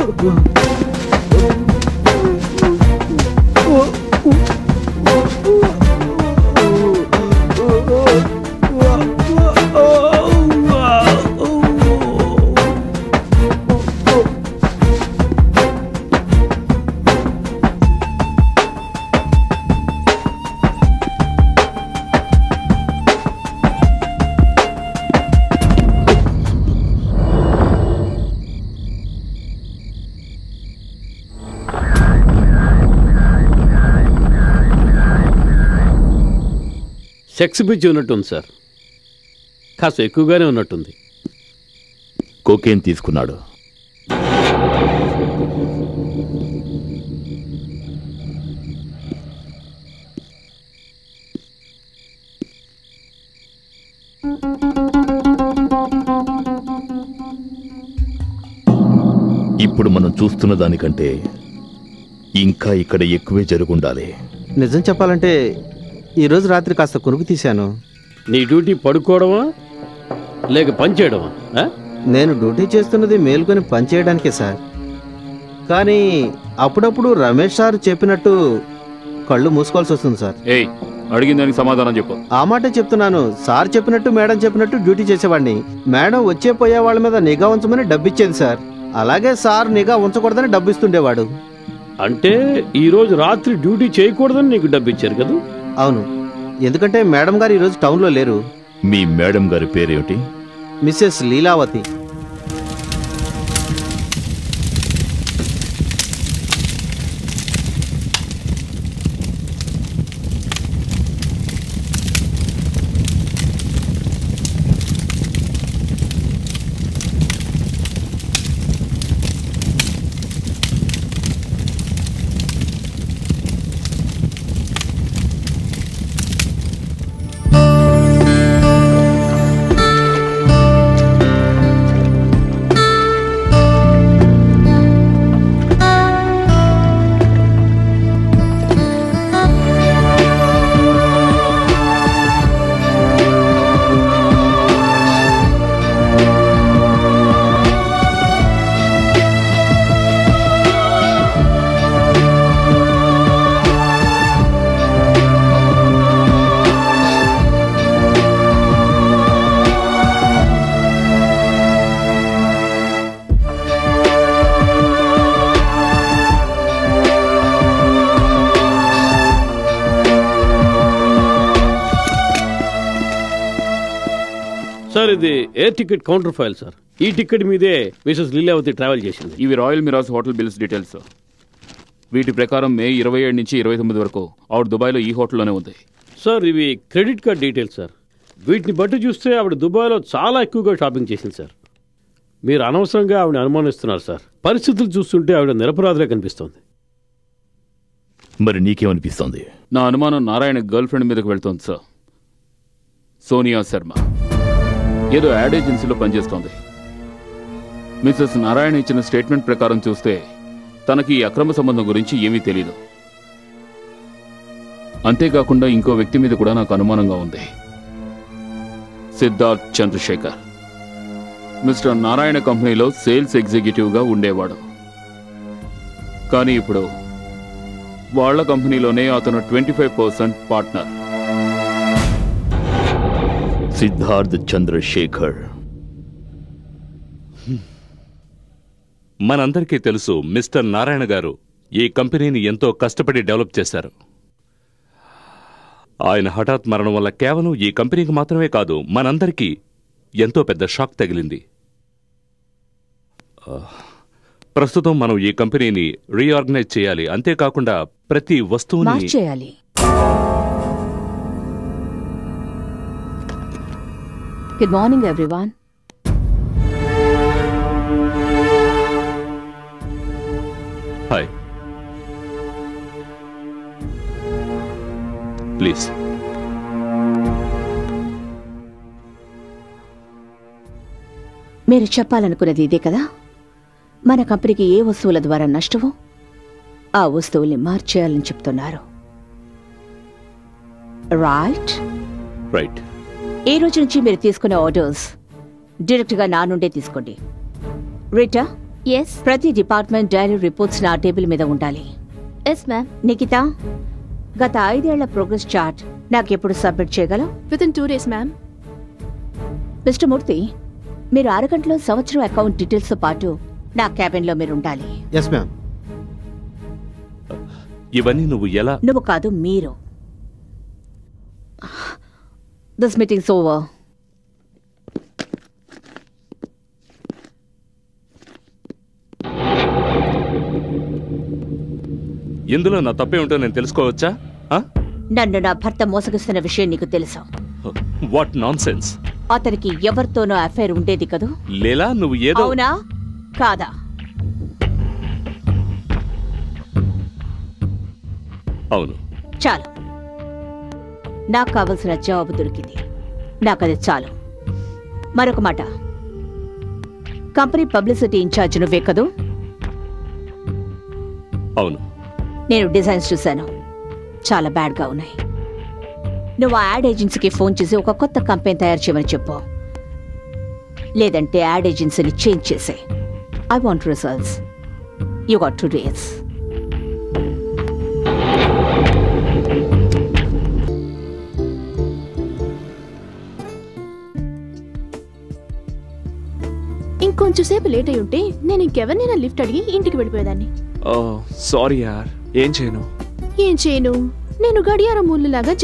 Sex పిచ్చి ఉన్నట్టుంది sir కాస్త ఎక్కువగానే ఉన్నట్టుంది కోకేన్ తీసుకున్నాడు ఇప్పుడు మనం చూస్తున్న దానికంటే ఇంకా ఇక్కడ ఎక్కువే జరుగుండాలి నిజం చెప్పాలంటే ఈరోజు రాత్రి కాస్త కునుకు తీశాను నీ డ్యూటీ పడుకోవడమా లేక పని చేయడమా ఆ? నేను డ్యూటీ చేస్తున్నది మేలుకొని పనిచేయడానికే సార్ కానీ అప్పుడప్పుడు రమేష్ సార్ చెప్పినట్టు కళ్ళు మూసుకోవాల్సి వస్తుంది సార్ ఏయ్ అడిగిన దానికి సమాధానం చెప్పు ఆ మాటే చెప్తున్నాను సార్ చెప్పినట్టు మేడం చెప్పినట్టు డ్యూటీ చేసేవాడిని మేడం వచ్చే పోయే వాళ్ళ మీద నిఘా ఉంచమని డబ్బిచ్చేది సార్ అలాగే సార్ నిఘా ఉంచకూడదని డబ్బు ఇస్తుండేవాడు అంటే ఈ రోజు రాత్రి డ్యూటీ చేయకూడదని నీకు డబ్బు ఇచ్చారు కదా అవును ఎందుకంటే మేడం గారు ఈరోజు టౌన్లో లేరు మీ మేడం గారి పేరేమిటి మిస్సెస్ లీలావతి సార్ ఇది air ticket counter file sir ఈ టికెట్ మీదే మిసెస్ లీలావతి ట్రావెల్ చేసింది ఇవి royal mirage hotel bills details వీటి ప్రకారం మే ఇరవై ఏడు నుంచి ఇరవై తొమ్మిది వరకు ఆవిడ దుబాయ్లో ఈ హోటల్లోనే ఉంది సార్ ఇవి క్రెడిట్ కార్డ్ డీటెయిల్స్ సార్ వీటిని బట్టి చూస్తే ఆవిడ దుబాయ్లో చాలా ఎక్కువగా షాపింగ్ చేసింది సార్ మీరు అనవసరంగా ఆవిడ అనుమానిస్తున్నారు సార్ పరిస్థితులు చూస్తుంటే ఆవిడ నిరపరాధిగా కనిపిస్తోంది మరి నీకేమనిపిస్తోంది నా అనుమానం నారాయణ గర్ల్ ఫ్రెండ్ మీదకి వెళ్తోంది సార్ సోనియా శర్మ ఏదో యాడ్ ఏజెన్సీలో పనిచేస్తోంది మిస్సెస్ నారాయణ ఇచ్చిన స్టేట్మెంట్ ప్రకారం చూస్తే తనకి ఈ అక్రమ సంబంధం గురించి ఏమీ తెలియదు అంతేకాకుండా ఇంకో వ్యక్తి మీద కూడా నాకు అనుమానంగా ఉంది సిద్ధార్థ్ చంద్రశేఖర్ మిస్టర్ నారాయణ కంపెనీలో సేల్స్ ఎగ్జిక్యూటివ్గా ఉండేవాడు కానీ ఇప్పుడు వాళ్ళ కంపెనీలోనే అతను twenty five percent partner Siddharth Chandrashekhar మనందరికీ తెలుసు మిస్టర్ నారాయణ గారు ఈ కంపెనీని ఎంతో కష్టపడి డెవలప్ చేశారు ఆయన హఠాత్ మరణం వల్ల కేవలం ఈ కంపెనీకి మాత్రమే కాదు మనందరికీ ఎంతో పెద్ద షాక్ తగిలింది ఆ, ప్రస్తుతం మనం ఈ కంపెనీని రీఆర్గనైజ్ చేయాలి అంతేకాకుండా ప్రతి వస్తువుని మార్చేయాలి good morning everyone hi please మీరు చెప్పాలనుకున్నది ఇదే కదా మన కంపెనీకి ఏ వస్తువుల ద్వారా నష్టమో ఆ వస్తువుల్ని మార్చేయాలని చెప్తున్నారు రైట్ రైట్ ఈ రోజు నుంచి మీరు తీసుకునే ఆర్డర్స్ డైరెక్ట్గా నా నుండే తీసుకోండి రీటా ఎస్ ప్రతి డిపార్ట్మెంట్ డైరీ రిపోర్ట్స్ నా టేబుల్ మీద ఉండాలి ఎస్ మ్యామ్ నిఖిత గత ఐదేళ్ల ప్రోగ్రెస్ చార్ట్ నాకెప్పుడు సబ్మిట్ చేయగలవు within two days ma'am mister Murthy మీరు అరగంటలో సంవత్సరం అకౌంట్ డీటెయిల్స్తో పాటు నా క్యాబిన్లో మీరు ఉండాలి ఎస్ మ్యామ్ ఇవన్నీ నువ్వు ఎలా నువ్వు కాదు మీరు దిస్ మీటింగ్స్ ఓవర్ ఇందులో నా తప్పే ఉంటో నేను తెలుసుకోవచ్చా నన్ను నా భర్త మోసగిస్తున్న విషయం నీకు తెలుసు వాట్ నాన్ సెన్స్ అతనికి ఎవరితోనో అఫైర్ ఉండేది కదూ లేలా నువ్వు ఏదో అవునా కాదా అవును చాలు నాకు కావలసిన జవాబు దొరికింది నాకది చాలు మరొక మాట కంపెనీ పబ్లిసిటీ ఇన్ఛార్జ్ నువ్వే కదూ అవును నేను డిజైన్స్ చూశాను చాలా బ్యాడ్గా ఉన్నాయి నువ్వు ఆ యాడ్ ఏజెన్సీకి ఫోన్ చేసి ఒక కొత్త కంపెనీ తయారు చేయమని చెప్పు లేదంటే యాడ్ ఏజెన్సీని చేంజ్ చేసే I want results you got two days ఇంకొంచెం సేపు లేట్ అయి ఉంటే నేను ఇంకెవరినైనా లిఫ్ట్ అడిగి ఇంటికి వెళ్ళిపోయేదాన్ని సారీ యార్ ఏం చేయను ఏం చేయను నేను గడియారం ముళ్ళులాగా